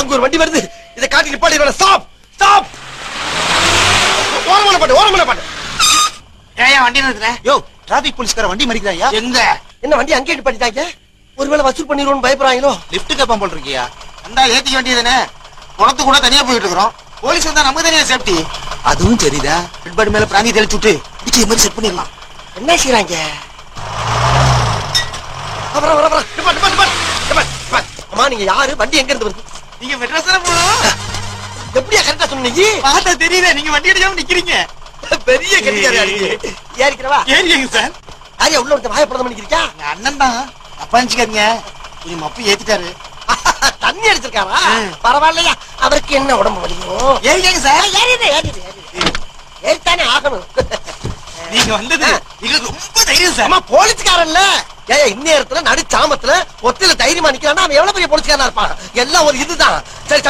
அங்க ஒரு வண்டி வருது இதை காட்டி நிப்பாட்டி ஸ்டாப் ஸ்டாப் ஓரமான பாட்டு ஓரமான பாட்டு ஏன் வண்டி நிறுத்துற யோ டிராபிக் போலீஸ்கார வண்டி மறிக்கிறாயா எங்க என்ன வண்டி அங்கே நிப்பாட்டிட்டாங்க ஒருவேளை வசூல் பண்ணிடுவோம்னு பயப்படுறாங்களோ லிப்ட் கேப்பான் போல் இருக்கியா அந்த ஏத்திக்க வேண்டியதுதானே குளத்து கூட தனியா போயிட்டு இருக்கிறோம் போலீஸ் வந்தா நமக்கு தனியா சேஃப்டி அதுவும் சரிதா ஹெட்பாடி மேல பிராந்தி தெளிச்சு விட்டு பிச்சை மாதிரி செட் பண்ணிடலாம் என்ன செய்றாங்க அப்புறம் வர வர நிப்பாட்டு நிப்பாட்டு நிப்பாட்டு நிப்பாட்டு அம்மா நீங்க யாரு வண்டி எங்க இருந்து வருது நீங்க மெட்ராஸ் தானே போகணும் எப்படியா கரெக்டா சொன்னீங்க பார்த்தா தெரியல நீங்க வண்டி அடிக்காம நிக்கிறீங்க பெரிய கட்டிக்காரியா இருக்கு ஏறிக்கிறவா ஏறிங்க சார் யாரியா உள்ள ஒருத்த வாயப்படம் பண்ணிக்கிறியா எங்க அண்ணன் தான் தப்பா நினைச்சுக்காதீங்க கொஞ்சம் மப்பு ஏத்திட்டாரு தண்ணி அடிச்சிருக்காரா ம். பரவாயில்லையா அவருக்கு என்ன உடம்பு வலிக்கும் ஏறிக்கங்க சார் ஏறிடு ஏறிடு ஏறிடு ஏறித்தானே ஆகணும் நீங்க வந்தது எங்களுக்கு ரொம்ப தைரியம் சார் அம்மா போலீஸ்காரன்ல ஏன் இந்நேரத்துல நடு சாமத்துல ஒத்தையில தைரியமா நிக்கிறான்னா அவன் எவ்வளவு பெரிய போலீஸ்காரனா இருப்பான் எல்லாம் ஒரு இதுதான் சரி